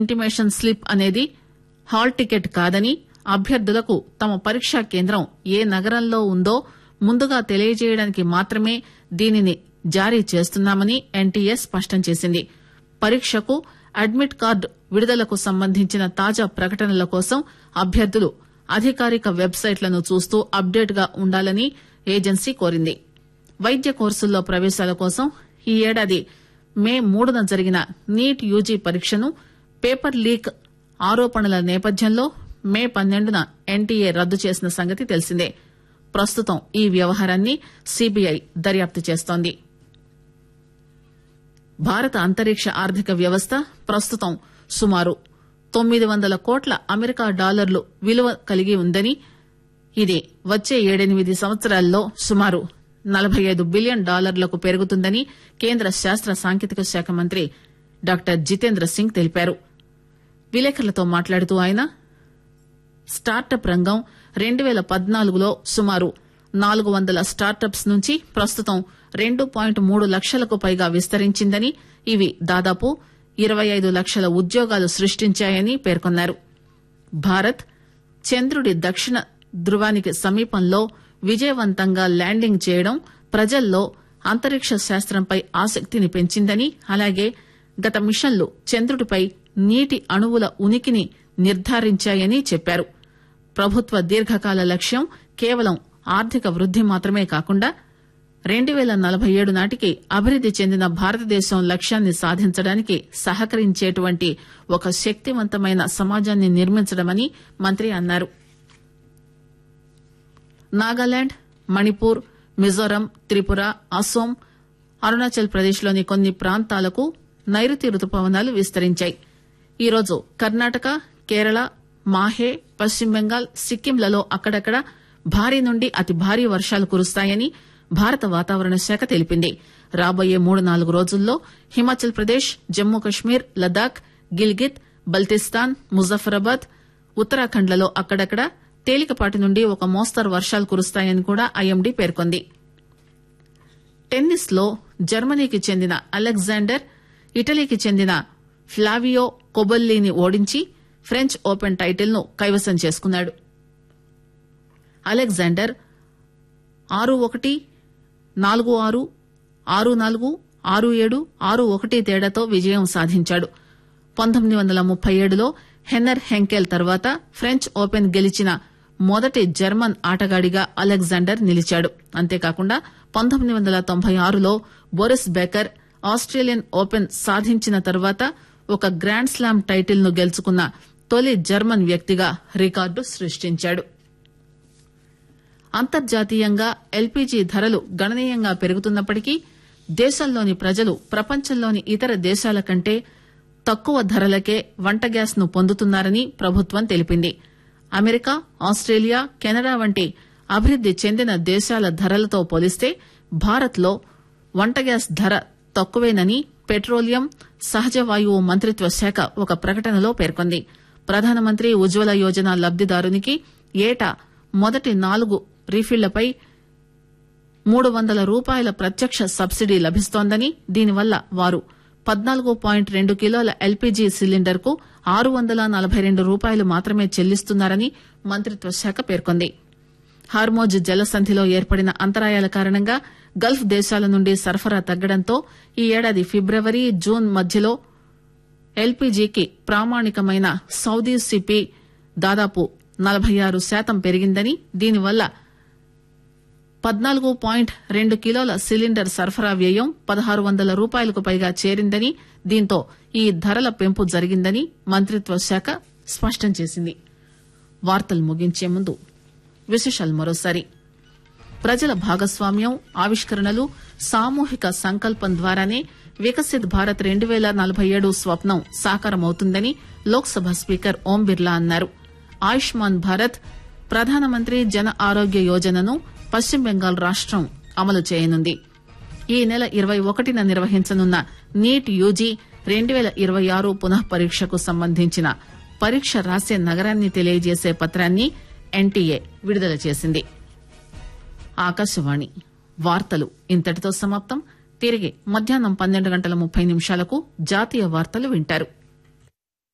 intimation slip అనేది hall ticket కాదని అభ్యర్థులకు తమ పరీక్షా కేంద్రం ఏ నగరంలో ఉందో ముందుగా తెలియజేయడానికి మాత్రమే దీనిని జారీ చేస్తున్నామని ఎన్టీఏ స్పష్టం చేసింది పరీక్షకు అడ్మిట్ కార్డు విడుదలకు సంబంధించిన తాజా ప్రకటనల కోసం అభ్యర్థులు అధికారిక వెబ్సైట్లను చూస్తూ అప్డేట్ గా ఉండాలని ఏజెన్సీ కోరింది వైద్య కోర్సుల్లో ప్రవేశాల కోసం ఈ ఏడాది మే మూడున జరిగిన నీట్ యూజీ పరీక్షను పేపర్ లీక్ ఆరోపణల నేపథ్యంలో మే పన్నెండున ఎన్టీఏ రద్దు చేసిన సంగతి తెలిసిందే ప్రస్తుతం ఈ వ్యవహారాన్ని సీబీఐ దర్యాప్తు చేస్తోంది భారత అంతరిక్ష ఆర్థిక వ్యవస్థ ప్రస్తుతం సుమారు తొమ్మిది వందల కోట్ల అమెరికా డాలర్లు విలువ కలిగి ఉందని ఇది వచ్చే ఏడెనిమిది సంవత్సరాల్లో సుమారు నలభై ఐదు బిలియన్ డాలర్లకు పెరుగుతుందని కేంద్ర శాస్త్ర సాంకేతిక శాఖ మంత్రి డాక్టర్ జితేంద్ర సింగ్ తెలిపారు విలేకరులతో మాట్లాడుతూ ఆయన స్టార్టప్ రంగం రెండు పేల పద్నాలుగులో సుమారు నాలుగు వందల స్టార్టప్స్ నుంచి ప్రస్తుతం రెండు పాయింట్ మూడు లక్షలకు పైగా విస్తరించిందని ఇవి దాదాపు ఇరవై ఐదు లక్షల ఉద్యోగాలు సృష్టించాయని పేర్కొన్నారు భారత్ చంద్రుడి దక్షిణ ధృవానికి సమీపంలో విజయవంతంగా ల్యాండింగ్ చేయడం ప్రజల్లో అంతరిక్ష శాస్త్రంపై ఆసక్తిని పెంచిందని అలాగే గత మిషన్లు చంద్రుడిపై నీటి అణువుల ఉనికిని నిర్ధారించాయని చెప్పారు ప్రభుత్వ దీర్ఘకాల లక్ష్యం కేవలం ఆర్థిక వృద్ది మాత్రమే కాకుండా రెండు పేల నలభై ఏడు నాటికి అభివృద్ది చెందిన భారతదేశం లక్ష్యాన్ని సాధించడానికి సహకరించేటువంటి ఒక శక్తివంతమైన సమాజాన్ని నిర్మించడమని మంత్రి అన్నారు నాగాలాండ్ మణిపూర్ మిజోరాం త్రిపుర అస్సోం అరుణాచల్ ప్రదేశ్ లోని కొన్ని ప్రాంతాలకు నైరుతి రుతుపవనాలు విస్తరించాయి ఈరోజు కర్ణాటక కేరళ మాహే పశ్చిమ బెంగాల్ సిక్కింలలో అక్కడక్కడ భారీ నుండి అతి భారీ వర్షాలు కురుస్తాయని భారత వాతావరణ శాఖ తెలిపింది రాబోయే మూడు నాలుగు రోజుల్లో హిమాచల్ ప్రదేశ్ జమ్మూ కశ్మీర్ లదాఖ్ గిల్గిత్ బల్తిస్తాన్ ముజఫరాబాద్ ఉత్తరాఖండ్లలో అక్కడక్కడ తేలికపాటి నుండి ఒక మోస్తరు వర్షాలు కురుస్తాయని కూడా ఐఎండీ పేర్కొంది టెన్నిస్ లో జర్మనీకి చెందిన అలెగ్జాండర్ ఇటలీకి చెందిన ఫ్లావియో కొబల్లీని ఓడించి ఫ్రెంచ్ ఓపెన్ టైటిల్ ను కైవసం చేసుకున్నాడు అలెగ్జాండర్ ఆరు ఒకటి నాలుగు ఆరు ఆరు నాలుగు ఆరు ఏడు ఆరు ఒకటి తేడాతో విజయం సాధించాడు పంతొమ్మిది వందల ముప్పై ఏడులో హెన్నర్ హెంకెల్ తర్వాత ఫ్రెంచ్ ఓపెన్ గెలిచిన మొదటి జర్మన్ ఆటగాడిగా అలెగ్జాండర్ నిలిచాడు అంతేకాకుండా పంతొమ్మిది వందల తొంభై ఆరులో బోరిస్ బేకర్ ఆస్ట్రేలియన్ ఓపెన్ సాధించిన తర్వాత ఒక గ్రాండ్ స్లామ్ టైటిల్ ను గెలుచుకున్న తొలి జర్మన్ వ్యక్తిగా రికార్డు సృష్టించాడు అంతర్జాతీయంగా ఎల్పీజీ ధరలు గణనీయంగా పెరుగుతున్నప్పటికీ దేశంలోని ప్రజలు ప్రపంచంలోని ఇతర దేశాల కంటే తక్కువ ధరలకే వంట గ్యాస్ ను పొందుతున్నారని ప్రభుత్వం తెలిపింది అమెరికా ఆస్ట్రేలియా కెనడా వంటి అభివృద్ది చెందిన దేశాల ధరలతో పోలిస్తే భారత్ లో వంట గ్యాస్ ధర తక్కువేనని పెట్రోలియం సహజ వాయువు మంత్రిత్వ శాఖ ఒక ప్రకటనలో పేర్కొంది ప్రధానమంత్రి ఉజ్వల యోజన లబ్దిదారునికి ఏటా మొదటి నాలుగు రీఫిళ్లపై మూడు వందల రూపాయల ప్రత్యక్ష సబ్సిడీ లభిస్తోందని దీనివల్ల వారు పద్నాలుగు పాయింట్ రెండు కిలోల ఎల్పీజీ సిలిండర్ కు ఆరు వందల నలభై రెండు రూపాయలు మాత్రమే చెల్లిస్తున్నారని మంత్రిత్వ శాఖ పేర్కొంది హార్మోజ్ జలసంధిలో ఏర్పడిన అంతరాయాల కారణంగా గల్ఫ్ దేశాల నుండి సరఫరా తగ్గడంతో ఈ ఏడాది ఫిబ్రవరి జూన్ మధ్యలో ఎల్పీజీకి ప్రామాణికమైన సౌదీ సిపి దాదాపు నలభై ఆరు శాతం పెరిగిందని దీనివల్ల పద్నాలుగు పాయింట్ రెండు కిలోల సిలిండర్ సరఫరా వ్యయం పదహారు వందల రూపాయలకు పైగా చేరిందని దీంతో ఈ ధరల పెంపు జరిగిందని మంత్రిత్వ శాఖ స్పష్టం చేసింది వార్తలు ముగించే ముందు విశేషాలు మరోసారి ప్రజల భాగస్వామ్యం ఆవిష్కరణలు సామూహిక సంకల్పం ద్వారానే వికసిత్ భారత్ రెండు పేల నలభై ఏడు స్వప్నం సాకారమవుతుందని లోక్సభ స్పీకర్ ఓం బిర్లా అన్నారు ఆయుష్మాన్ భారత్ ప్రధానమంత్రి జన ఆరోగ్య యోజనను పశ్చిమ బెంగాల్ రాష్టం అమలు చేయనుంది ఈ నెల ఇరవై ఒకటిన నిర్వహించనున్న నీట్ యూజీ రెండు పేల ఇరవై ఆరు పునః పరీక్షకు సంబంధించిన పరీక్ష రాసే నగరాన్ని తెలియజేసే పత్రాన్ని ఎన్టీఏ విడుదల చేసింది ఆకాశవాణి వార్తలు ఇంతటితో సమాప్తం తిరిగి మధ్యాహ్నం పన్నెండు గంటల ముప్పై నిమిషాలకు జాతీయ వార్తలు వింటారు